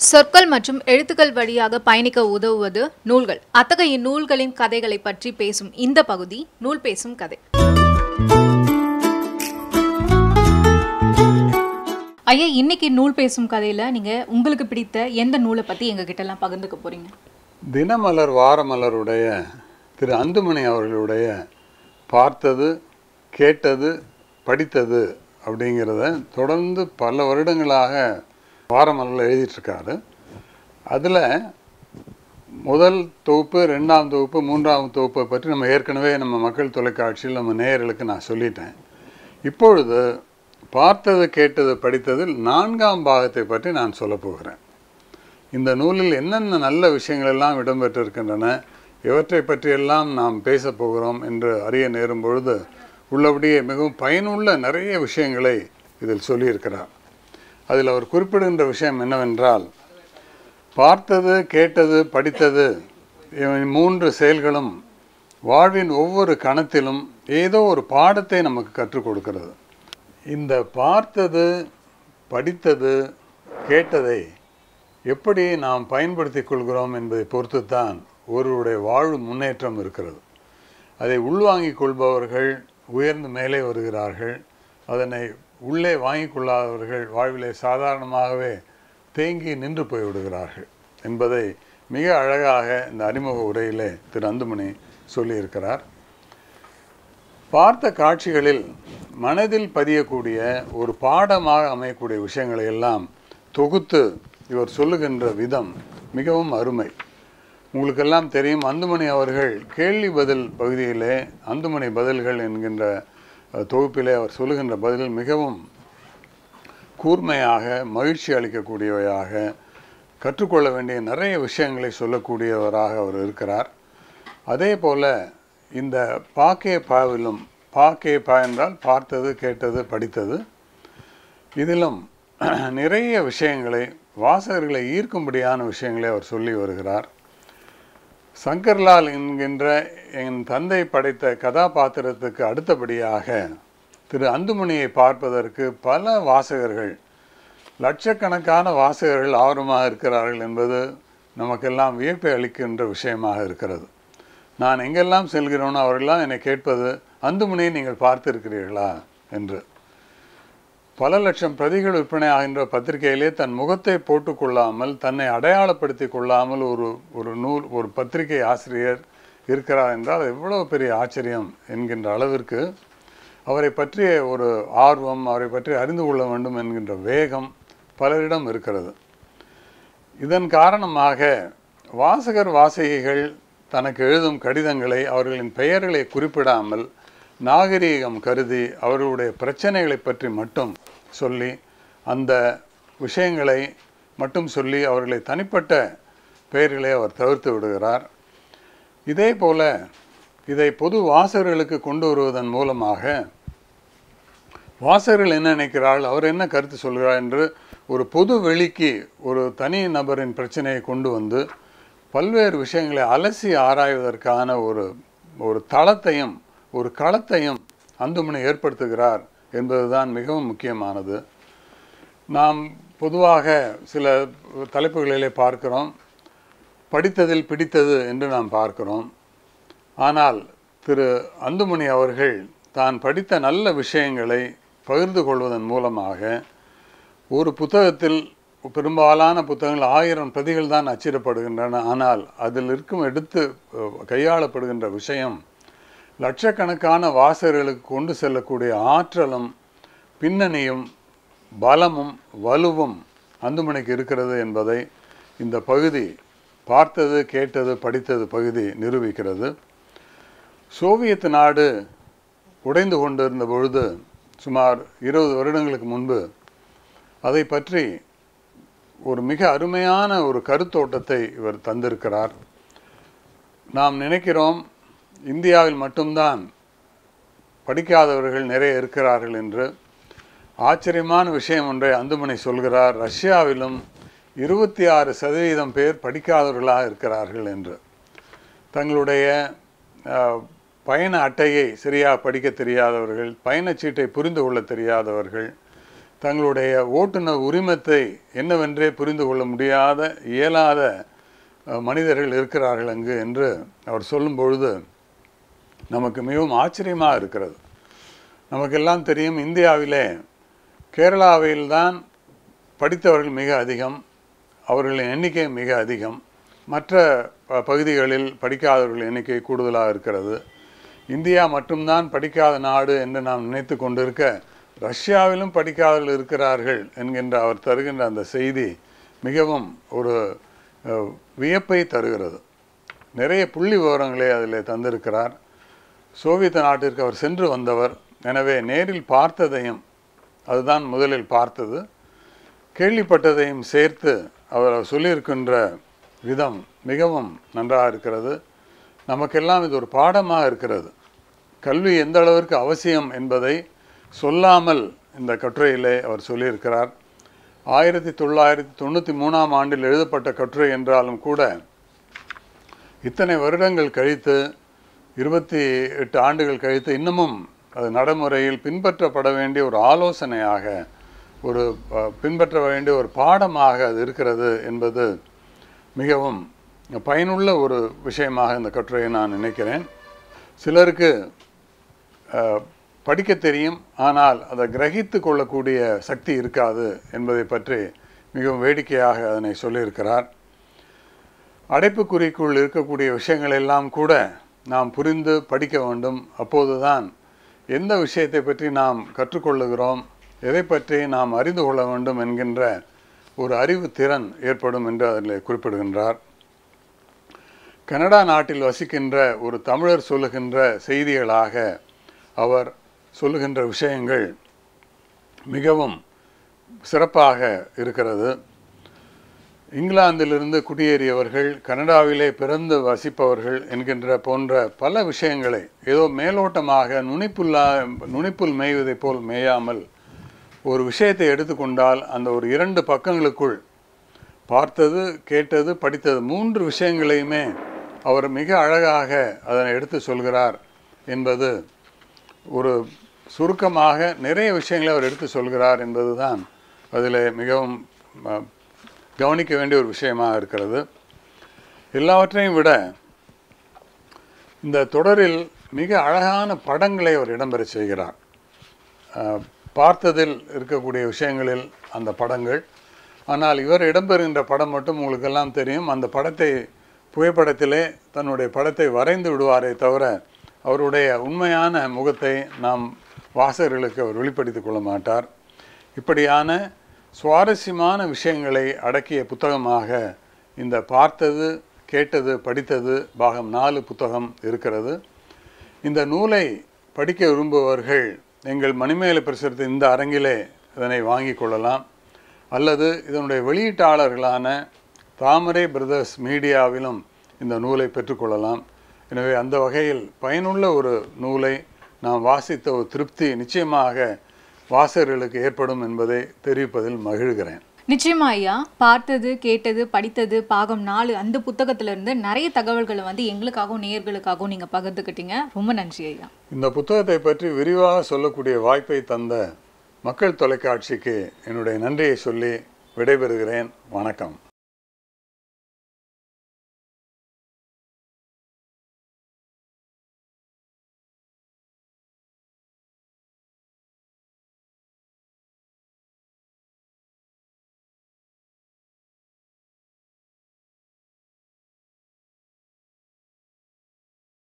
சொற்கள் மற்றும் எழுத்துக்கள் வழியாக பயணிக்க உதவுவது நூல்கள் அத்தகைய நூல்களின் கதைகளை பற்றி பேசும் இந்த பகுதி நூல் பேசும் கதை ஐயா இன்னைக்கு நூல் பேசும் கதையில நீங்க உங்களுக்கு பிடித்த எந்த நூலை பத்தி எங்க கிட்ட எல்லாம் பகிர்ந்துக்க போறீங்க தினமலர் வாரமலருடைய திரு அந்துமணி அவர்களுடைய பார்த்தது கேட்டது படித்தது அப்படிங்கிறத தொடர்ந்து பல வருடங்களாக வாரமலரில் எழுதிட்டுருக்காரு அதில் முதல் தொகுப்பு ரெண்டாம் தொகுப்பு மூன்றாம் தொகுப்பை பற்றி நம்ம ஏற்கனவே நம்ம மக்கள் தொலைக்காட்சியில் நம்ம நேயர்களுக்கு நான் சொல்லிட்டேன் இப்பொழுது பார்த்தது கேட்டது படித்ததில் நான்காம் பாகத்தை பற்றி நான் சொல்லப் போகிறேன் இந்த நூலில் என்னென்ன நல்ல விஷயங்கள் எல்லாம் இடம்பெற்றிருக்கின்றன இவற்றை பற்றியெல்லாம் நாம் பேசப் போகிறோம் என்று அறிய நேரும் பொழுது உள்ளபடியே மிகவும் பயனுள்ள நிறைய விஷயங்களை இதில் சொல்லியிருக்கிறார் அதில் அவர் குறிப்பிடுகின்ற விஷயம் என்னவென்றால் பார்த்தது கேட்டது படித்தது இவை மூன்று செயல்களும் வாழ்வின் ஒவ்வொரு கணத்திலும் ஏதோ ஒரு பாடத்தை நமக்கு கற்றுக் கொடுக்கிறது இந்த பார்த்தது படித்தது கேட்டதை எப்படி நாம் பயன்படுத்திக் கொள்கிறோம் என்பதை பொறுத்து தான் ஒருவருடைய வாழ்வு முன்னேற்றம் இருக்கிறது அதை உள்வாங்கிக் கொள்பவர்கள் உயர்ந்து மேலே வருகிறார்கள் அதனை உள்ளே வாங்கிக் கொள்ளாதவர்கள் வாழ்விலே சாதாரணமாகவே தேங்கி நின்று போய்விடுகிறார்கள் என்பதை மிக அழகாக இந்த அறிமுக உரையிலே திரு அந்துமணி சொல்லியிருக்கிறார் பார்த்த காட்சிகளில் மனதில் பதியக்கூடிய ஒரு பாடமாக அமையக்கூடிய விஷயங்களை எல்லாம் தொகுத்து இவர் சொல்லுகின்ற விதம் மிகவும் அருமை உங்களுக்கெல்லாம் தெரியும் அந்துமணி அவர்கள் கேள்வி பதில் பகுதியிலே அந்துமணி பதில்கள் என்கின்ற அஹ், தொகுப்பிலே அவர் சொல்லுகின்ற பதில் மிகவும் கூர்மையாக மகிழ்ச்சி அளிக்கக்கூடியவையாக கற்றுக்கொள்ள வேண்டிய நிறைய விஷயங்களை சொல்லக்கூடியவராக அவர் இருக்கிறார் அதே போல இந்த பாக்கே பாவிலும் பாக்கே பா என்றால் பார்த்தது கேட்டது படித்தது இதிலும் நிறைய விஷயங்களை வாசகர்களை ஈர்க்கும்படியான விஷயங்களை அவர் சொல்லி வருகிறார் சங்கர்லால் என்கின்ற என் தந்தை படைத்த கதாபாத்திரத்துக்கு அடுத்தபடியாக திரு அந்துமணியை பார்ப்பதற்கு பல வாசகர்கள் லட்சக்கணக்கான வாசகர்கள் ஆர்வமாக இருக்கிறார்கள் என்பது நமக்கெல்லாம் வியப்பை அளிக்கின்ற விஷயமாக இருக்கிறது நான் எங்கெல்லாம் செல்கிறோனோ அவரெல்லாம் என்னை கேட்பது அந்துமணியை நீங்கள் பார்த்திருக்கிறீர்களா என்று பல லட்சம் பிரதிகள் விற்பனை ஆகின்ற பத்திரிகையிலே தன் முகத்தை போட்டுக்கொள்ளாமல் தன்னை அடையாளப்படுத்திக் கொள்ளாமல் ஒரு ஒரு நூல் ஒரு பத்திரிகை ஆசிரியர் இருக்கிறார் என்றால் எவ்வளவு பெரிய ஆச்சரியம் என்கின்ற அளவிற்கு அவரை பற்றிய ஒரு ஆர்வம் அவரை பற்றி அறிந்து கொள்ள வேண்டும் என்கின்ற வேகம் பலரிடம் இருக்கிறது இதன் காரணமாக வாசகர் வாசகிகள் தனக்கு எழுதும் கடிதங்களை அவர்களின் பெயர்களை குறிப்பிடாமல் நாகரீகம் கருதி அவர்களுடைய பிரச்சனைகளை பற்றி மட்டும் சொல்லி அந்த விஷயங்களை மட்டும் சொல்லி அவர்களை தனிப்பட்ட பெயர்களை அவர் தவிர்த்து விடுகிறார் இதே போல இதை பொது வாசகர்களுக்கு கொண்டு வருவதன் மூலமாக வாசகர்கள் என்ன நினைக்கிறார்கள் அவர் என்ன கருத்து சொல்கிறார் என்று ஒரு பொது வெளிக்கு ஒரு தனி நபரின் பிரச்சனையை கொண்டு வந்து பல்வேறு விஷயங்களை அலசி ஆராய்வதற்கான ஒரு ஒரு தளத்தையும் ஒரு களத்தையும் அந்துமணி ஏற்படுத்துகிறார் என்பதுதான் மிகவும் முக்கியமானது நாம் பொதுவாக சில தலைப்புகளிலே பார்க்கிறோம் படித்ததில் பிடித்தது என்று நாம் பார்க்கிறோம் ஆனால் திரு அந்துமணி அவர்கள் தான் படித்த நல்ல விஷயங்களை பகிர்ந்து கொள்வதன் மூலமாக ஒரு புத்தகத்தில் பெரும்பாலான புத்தகங்கள் ஆயிரம் பிரதிகள் தான் அச்சிடப்படுகின்றன ஆனால் அதில் இருக்கும் எடுத்து அஹ், கையாளப்படுகின்ற விஷயம் லட்சக்கணக்கான வாசகர்களுக்கு கொண்டு செல்லக்கூடிய ஆற்றலும் பின்னணியும் பலமும் வலுவும் அந்துமணிக்கு இருக்கிறது என்பதை இந்த பகுதி பார்த்தது கேட்டது படித்தது பகுதி நிரூபிக்கிறது சோவியத் நாடு உடைந்து கொண்டிருந்த பொழுது சுமார் இருபது வருடங்களுக்கு முன்பு அதை பற்றி ஒரு மிக அருமையான ஒரு கருத்தோட்டத்தை இவர் தந்திருக்கிறார் நாம் நினைக்கிறோம் இந்தியாவில் மட்டும்தான் படிக்காதவர்கள் நிறைய இருக்கிறார்கள் என்று ஆச்சரியமான விஷயம் ஒன்றை அந்துமணி சொல்கிறார் ரஷ்யாவிலும் இருபத்தி ஆறு சதவீதம் பேர் படிக்காதவர்களாக இருக்கிறார்கள் என்று தங்களுடைய அஹ், பயண அட்டையை சரியாக படிக்க தெரியாதவர்கள் பயணச்சீட்டை புரிந்து கொள்ள தெரியாதவர்கள் தங்களுடைய ஓட்டுநர் உரிமத்தை என்னவென்றே புரிந்து கொள்ள முடியாத இயலாத அஹ், மனிதர்கள் இருக்கிறார்கள் அங்கு என்று அவர் சொல்லும் பொழுது நமக்கு மிகவும் ஆச்சரியமாக இருக்கிறது நமக்கெல்லாம் தெரியும் இந்தியாவிலே கேரளாவில்தான் படித்தவர்கள் மிக அதிகம் அவர்களின் எண்ணிக்கை மிக அதிகம் மற்ற ப- பகுதிகளில் படிக்காதவர்கள் எண்ணிக்கை கூடுதலாக இருக்கிறது இந்தியா மட்டும்தான் படிக்காத நாடு என்று நாம் நினைத்து கொண்டிருக்க ரஷ்யாவிலும் படிக்காதவர்கள் இருக்கிறார்கள் என்கின்ற அவர் தருகின்ற அந்த செய்தி மிகவும் ஒரு அஹ், வியப்பை தருகிறது நிறைய புள்ளி விவரங்களை அதில் தந்திருக்கிறார் சோவியத் நாட்டிற்கு அவர் சென்று வந்தவர் எனவே நேரில் பார்த்ததையும் அதுதான் முதலில் பார்த்தது கேள்விப்பட்டதையும் சேர்த்து அவர் சொல்லியிருக்கின்ற விதம் மிகவும் நன்றாக இருக்கிறது நமக்கெல்லாம் இது ஒரு பாடமாக இருக்கிறது கல்வி எந்த அளவிற்கு அவசியம் என்பதை சொல்லாமல் இந்த கட்டுரையிலே அவர் சொல்லியிருக்கிறார் ஆயிரத்தி தொள்ளாயிரத்தி தொண்ணூற்றி மூணாம் ஆண்டில் எழுதப்பட்ட கட்டுரை என்றாலும் கூட இத்தனை வருடங்கள் கழித்து இருபத்தி எட்டு ஆண்டுகள் கழித்து இன்னமும் அது நடைமுறையில் பின்பற்றப்பட வேண்டிய ஒரு ஆலோசனையாக ஒரு அஹ், பின்பற்ற வேண்டிய ஒரு பாடமாக அது இருக்கிறது என்பது மிகவும் பயனுள்ள ஒரு விஷயமாக இந்த கட்டுரையை நான் நினைக்கிறேன் சிலருக்கு அஹ், படிக்க தெரியும் ஆனால் அதை கிரகித்து கொள்ளக்கூடிய சக்தி இருக்காது என்பதை பற்றி மிகவும் வேடிக்கையாக அதனை சொல்லியிருக்கிறார் அடைப்புக்குறிக்குள் இருக்கக்கூடிய விஷயங்கள் எல்லாம் கூட நாம் புரிந்து படிக்க வேண்டும் அப்போதுதான் எந்த விஷயத்தை பற்றி நாம் கற்றுக்கொள்ளுகிறோம் எதை பற்றி நாம் அறிந்து கொள்ள வேண்டும் என்கின்ற ஒரு அறிவு திறன் ஏற்படும் என்று அதில் குறிப்பிடுகின்றார் கனடா நாட்டில் வசிக்கின்ற ஒரு தமிழர் சொல்லுகின்ற செய்திகளாக அவர் சொல்லுகின்ற விஷயங்கள் மிகவும் சிறப்பாக இருக்கிறது இங்கிலாந்திலிருந்து குடியேறியவர்கள் கனடாவிலே பிறந்து வசிப்பவர்கள் என்கின்ற போன்ற பல விஷயங்களை ஏதோ மேலோட்டமாக நுனிப்புல்லா நுனிப்புல் மேய்வதைப் போல் மேயாமல் ஒரு விஷயத்தை எடுத்துக்கொண்டால் அந்த ஒரு இரண்டு பக்கங்களுக்குள் பார்த்தது கேட்டது படித்தது மூன்று விஷயங்களையுமே அவர் மிக அழகாக அதனை எடுத்து சொல்கிறார் என்பது ஒரு சுருக்கமாக நிறைய விஷயங்களை அவர் எடுத்து சொல்கிறார் என்பதுதான் அதில் மிகவும் அஹ், கவனிக்க வேண்டிய ஒரு விஷயமாக இருக்கிறது எல்லாவற்றையும் விட இந்த தொடரில் மிக அழகான படங்களை அவர் இடம்பெற செய்கிறார் அஹ், பார்த்ததில் இருக்கக்கூடிய விஷயங்களில் அந்த படங்கள் ஆனால் இவர் இடம்பெறுகின்ற படம் மட்டும் உங்களுக்கெல்லாம் தெரியும் அந்த படத்தை புகைப்படத்திலே தன்னுடைய படத்தை வரைந்து விடுவாரே தவிர அவருடைய உண்மையான முகத்தை நாம் வாசகர்களுக்கு அவர் வெளிப்படுத்திக் கொள்ள மாட்டார் இப்படியான சுவாரஸ்யமான விஷயங்களை அடக்கிய புத்தகமாக இந்த பார்த்தது கேட்டது படித்தது பாகம் நாலு புத்தகம் இருக்கிறது இந்த நூலை படிக்க விரும்புபவர்கள் எங்கள் மணிமேல பிரசுரத்தின் இந்த அரங்கிலே இதனை வாங்கிக் கொள்ளலாம் அல்லது இதனுடைய வெளியீட்டாளர்களான தாமரை பிரதர்ஸ் மீடியாவிலும் இந்த நூலை பெற்றுக்கொள்ளலாம் எனவே அந்த வகையில் பயனுள்ள ஒரு நூலை நாம் வாசித்த ஒரு திருப்தி நிச்சயமாக வாசகர்களுக்கு ஏற்படும் என்பதை தெரிவிப்பதில் மகிழ்கிறேன் நிச்சயமா ஐயா பார்த்தது கேட்டது படித்தது பாகம் நாலு அந்த புத்தகத்துல இருந்து நிறைய தகவல்களை வந்து எங்களுக்காகவும் நேயர்களுக்காகவும் நீங்க பகிர்ந்துக்கிட்டீங்க ரொம்ப நன்றி ஐயா இந்த புத்தகத்தை பற்றி விரிவாக சொல்லக்கூடிய வாய்ப்பை தந்த மக்கள் தொலைக்காட்சிக்கு என்னுடைய நன்றியை சொல்லி விடைபெறுகிறேன் வணக்கம்